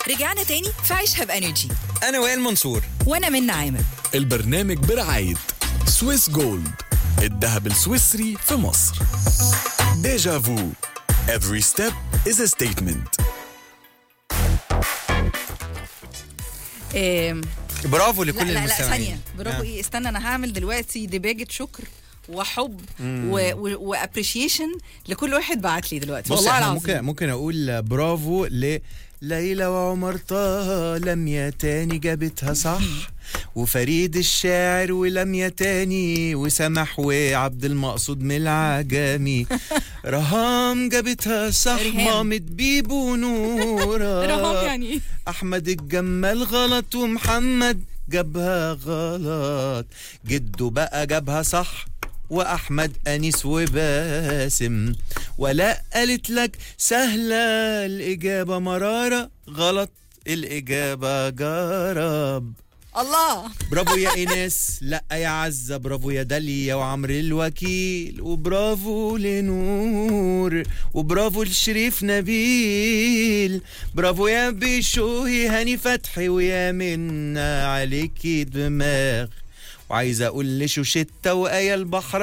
رجعنا تاني في عيشها بانرجي انا وائل منصور وانا من عامر البرنامج برعاية سويس جولد الذهب السويسري في مصر ديجا فو Every step is a statement إيه برافو لا لكل لا لا المستمعين ثانيه برافو آه. ايه استنى انا هعمل دلوقتي دباجه شكر وحب وابريشيشن لكل واحد بعت لي دلوقتي بص والله احنا العظيم ممكن ممكن اقول برافو ل ليلى وعمر طه لميا تاني جابتها صح وفريد الشاعر ولميا تاني وسمح وعبد المقصود من العجمي رهام جابتها صح ريهام. مامة بيبو نورة رهام يعني ايه احمد الجمال غلط ومحمد جابها غلط جده بقى جابها صح واحمد انيس وباسم ولا قالت لك سهله الاجابه مراره غلط الاجابه جرب الله برافو يا ايناس لا يا عزه برافو يا داليا وعمرو الوكيل وبرافو لنور وبرافو لشريف نبيل برافو يا بشوي هاني فتحي ويا منا عليكي دماغ وعايز اقول لشوشتة وآية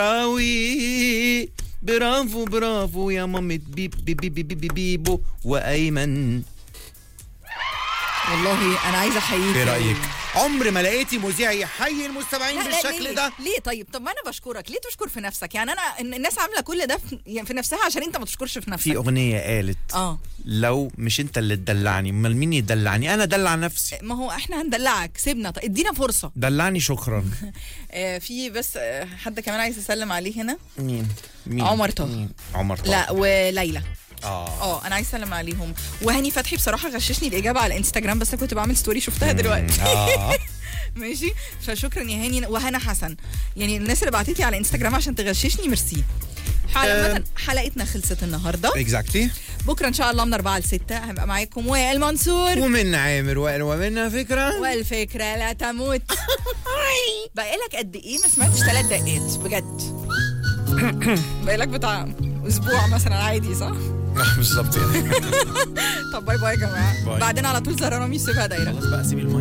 البحراوي برافو برافو يا مامة بيب بيب بيب بيب بيب بيبو وايمن والله انا عايزه احييك ايه رايك عمر ما لقيتي مذيع يحيي المستمعين لا لا بالشكل ليه؟ ده ليه طيب طب ما انا بشكرك ليه تشكر في نفسك يعني انا إن- الناس عامله كل ده في, يعني في نفسها عشان انت ما تشكرش في نفسك في اغنيه قالت اه لو مش انت اللي تدلعني امال مين يدلعني انا دلع نفسي ما هو احنا هندلعك سيبنا طيب ادينا فرصه دلعني شكرا آه في بس آه حد كمان عايز اسلم عليه هنا مين مين عمر طه. مين؟ عمر طه لا وليلى اه اه انا عايز اسلم عليهم وهاني فتحي بصراحه غششني الاجابه على الانستجرام بس أنا كنت بعمل ستوري شفتها دلوقتي اه ماشي فشكرا يا هاني وهنا حسن يعني الناس اللي بعتت لي على انستجرام عشان تغششني ميرسي حلقة أم. حلقتنا خلصت النهارده اكزاكتلي بكره ان شاء الله من 4 ل 6 هبقى معاكم وائل منصور ومن عامر وائل ومنها فكره والفكره لا تموت بقى لك قد ايه ما سمعتش ثلاث دقات بجد بقى لك بتاع اسبوع مثلا عادي صح بالظبط يعني طب باي باي يا جماعه باي. بعدين على طول زرارة ميوسفها دايره خلاص بقى سيب المايك